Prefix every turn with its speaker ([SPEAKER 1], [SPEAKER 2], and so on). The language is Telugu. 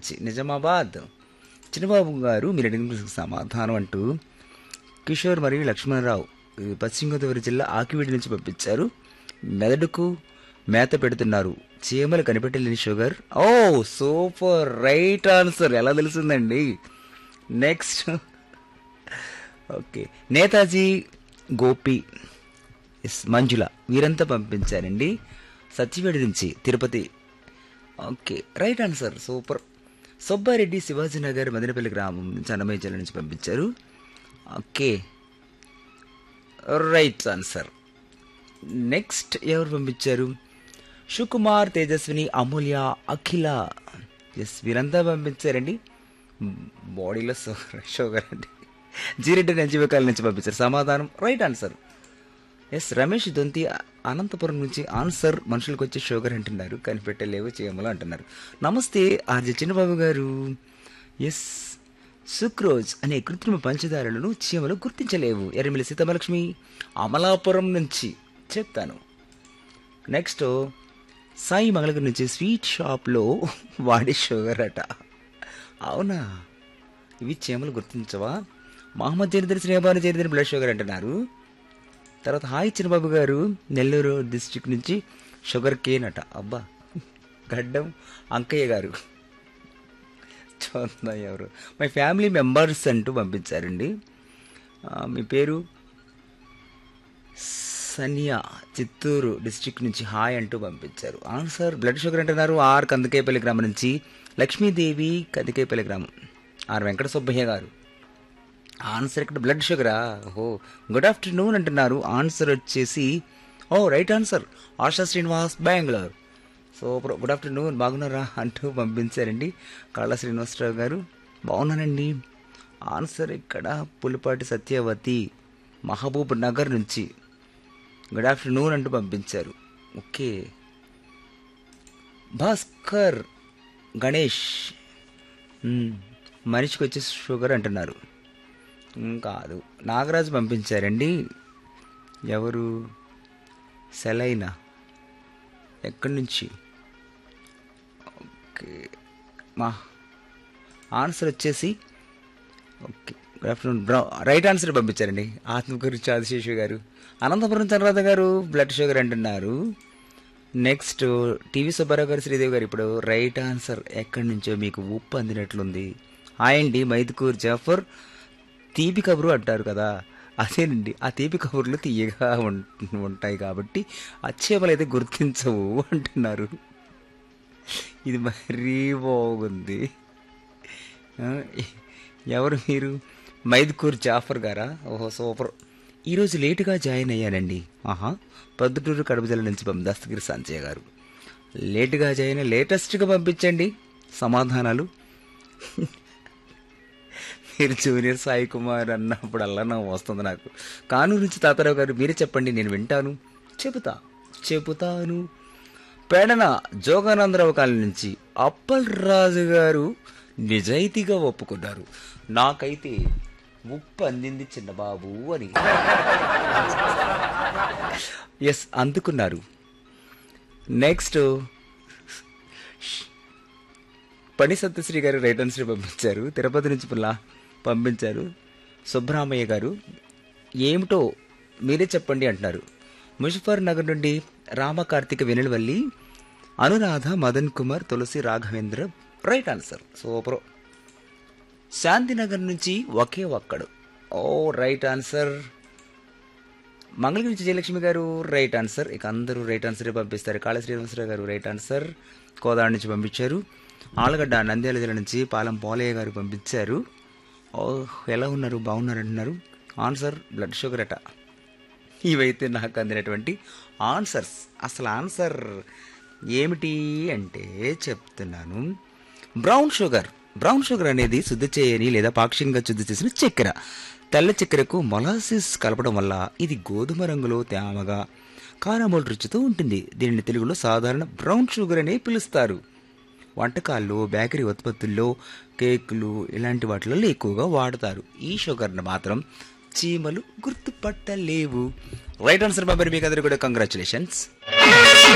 [SPEAKER 1] నుంచి నిజామాబాద్ చిన్నబాబు గారు మీరు అడిగిన ప్రశ్నకు సమాధానం అంటూ కిషోర్ మరియు లక్ష్మణరావు ఇది పశ్చిమ గోదావరి జిల్లా ఆకివీడి నుంచి పంపించారు మెదడుకు మేత పెడుతున్నారు చీమలు కనిపెట్టలేని షుగర్ ఓ సూపర్ రైట్ ఆన్సర్ ఎలా తెలిసిందండి next okay Netaji Gopi S Manjula వీరంతా పంపించారండి సత్యవేడి నుంచి Tirupati okay right answer super Subbareddy Shivajinagar Madanapalle గ్రామం నుంచి అన్నమయ్య జిల్లా నుంచి పంపించారు ఓకే రైట్ ఆన్సర్ నెక్స్ట్ ఎవరు పంపించారు సుకుమార్ తేజస్విని అమూల్య అఖిల ఎస్ వీరంతా పంపించారండి బాడీలో షుగర్ షుగర్ అండి జీరెడ్డి నజీవకాల నుంచి పంపించారు సమాధానం right answer S Ramesh Donthi Anantapur నుంచి ఆన్సర్ మనుషులకు వచ్చే షుగర్ అంటున్నారు కనిపెట్టలేవు చేయమలు అంటున్నారు నమస్తే ఆర్జే చిన్నబాబు గారు ఎస్ సుక్రోజ్ అనే కృత్రిమ పంచదారలను చీమలు గుర్తించలేవు ఎర్రమిల్లి సీతమలక్ష్మి అమలాపురం నుంచి చెప్తాను నెక్స్ట్ సాయి మంగళగిరి నుంచి స్వీట్ షాప్లో వాడే షుగర్ అట అవునా ఇవి చీమలు గుర్తించవా మహమ్మద్ జరిదిన శ్రీబాను జరిదిన బ్లడ్ షుగర్ అంటున్నారు తర్వాత హాయ్ చిన్నబాబు గారు నెల్లూరు డిస్ట్రిక్ట్ నుంచి షుగర్ కేన్ అట అబ్బా గడ్డం అంకయ్య గారు చూద్దాం ఎవరు మై ఫ్యామిలీ మెంబర్స్ అంటూ పంపించారండి ఆ, మీ పేరు సనియా చిత్తూరు డిస్ట్రిక్ట్ నుంచి హాయ్ అంటూ పంపించారు ఆన్సర్ బ్లడ్ షుగర్ అంటున్నారు ఆర్ కందకేపల్లి గ్రామం నుంచి లక్ష్మీదేవి కందికేపల్లి గ్రామం ఆర్ వెంకట సుబ్బయ్య గారు ఆన్సర్ ఇక్కడ బ్లడ్ షుగరా ఓహో గుడ్ ఆఫ్టర్నూన్ అంటున్నారు ఆన్సర్ వచ్చేసి ఓ right answer Asha Srinivas Bengaluru so good afternoon బాగున్నారా అంటూ పంపించారండి కళ్ళ శ్రీనివాసరావు గారు బాగున్నానండి ఆన్సర్ ఇక్కడ పులిపాటి సత్యవతి మహబూబ్ నగర్ నుంచి గుడ్ ఆఫ్టర్నూన్ అంటూ పంపించారు ఓకే భాస్కర్ గణేష్ మ్మ్. మనిషికి వచ్చే షుగర్ అంటున్నారు మ్మ్, కాదు నాగరాజు పంపించారండి ఎవరు సెలైనా ఎక్కడి నుంచి ఓకే మా ఆన్సర్ వచ్చేసి okay good afternoon bro right answer పంపించారండి ఆత్మకూరి చాదిశేషు గారు అనంతపురం చంద్రరాధ గారు బ్లడ్ షుగర్ అంటున్నారు నెక్స్ట్ టీవీ సుబ్బారావు గారు శ్రీదేవి గారు ఇప్పుడు రైట్ ఆన్సర్ ఎక్కడి నుంచో మీకు ఉప్పు అందినట్లుంది హాయ్ అండి మైదుకూర్ జాఫర్ తీపి కబురు అంటారు కదా అదేనండి ఆ తీపి కబుర్లు తీయగా ఉం- ఉంటాయి కాబట్టి అచ్చేపలు అయితే గుర్తించవు అంటున్నారు ఇది మరీ బాగుంది ఆ, ఎవరు మీరు మైదుకూర్ జాఫర్ గారా ఓహో సూపర్ ఈరోజు లేటుగా జాయిన్ అయ్యానండి ఆహా పొద్దుటూరు కడప జిల్లా నుంచి పంపి దస్తగిరి సంజయ్ గారు లేటుగా జాయిన్ అయ్యి లేటెస్ట్గా పంపించండి సమాధానాలు మీరు జూనియర్ సాయి కుమార్ అన్నప్పుడు అల్లా నాకు వస్తుంది నాకు కానూరు నుంచి తాతారావు గారు మీరే చెప్పండి నేను వింటాను చెబుతా చెబుతాను పేడన జోగానందరావు కాలనీ నుంచి అప్పల్ రాజు గారు నిజాయితీగా ఒప్పుకున్నారు నాకైతే ఉప్పు అందింది చిన్నబాబు అని ఎస్ అందుకున్నారు నెక్స్ట్ పని సత్యశ్రీ గారు రైట్ ఆన్సర్ పంపించారు తిరుపతి నుంచి పుల్లా పంపించారు సుబ్రహ్మయ్య గారు ఏమిటో మీరే చెప్పండి అంటున్నారు ముజఫర్ నగర్ నుండి Ramakarthika Venulavalli Anuradha Madan Kumar Tulasi Raghavendra right answer super Shantinagar నుంచి ఒకే ఒక్కడు ఓ రైట్ ఆన్సర్ మంగళగిరి నుంచి జయలక్ష్మి గారు రైట్ ఆన్సర్ ఇక అందరూ రైట్ ఆన్సరే పంపిస్తారు కాళ శ్రీనివాసరావు గారు రైట్ ఆన్సర్ కోదాడ నుంచి పంపించారు ఆలగడ్డ నంద్యాల జిల్లా నుంచి పాలెం పోలయ్య గారు పంపించారు ఓ ఎలా ఉన్నారు బాగున్నారు అంటున్నారు ఆన్సర్ బ్లడ్ షుగర్ అట ఇవైతే నాకు అందినటువంటి ఆన్సర్స్ అసలు ఆన్సర్ ఏమిటి అంటే చెప్తున్నాను బ్రౌన్ షుగర్ బ్రౌన్ షుగర్ అనేది శుద్ధి చేయని లేదా పాక్షికంగా శుద్ధి చేసిన చక్కెర తెల్ల చక్కెరకు మొలాసిస్ కలపడం వల్ల ఇది గోధుమ రంగులో తేమగా కారమోల్ రుచితో ఉంటుంది దీనిని తెలుగులో సాధారణ బ్రౌన్ షుగర్ అనే పిలుస్తారు వంటకాల్లో బేకరీ ఉత్పత్తుల్లో కేకులు ఇలాంటి వాటిలలో ఎక్కువగా వాడతారు ఈ షుగర్ను మాత్రం చీమలు గుర్తుపట్టలేవు రైట్ ఆన్సర్ బాబర్ మీకు అందరూ కూడా కంగ్రాచులేషన్స్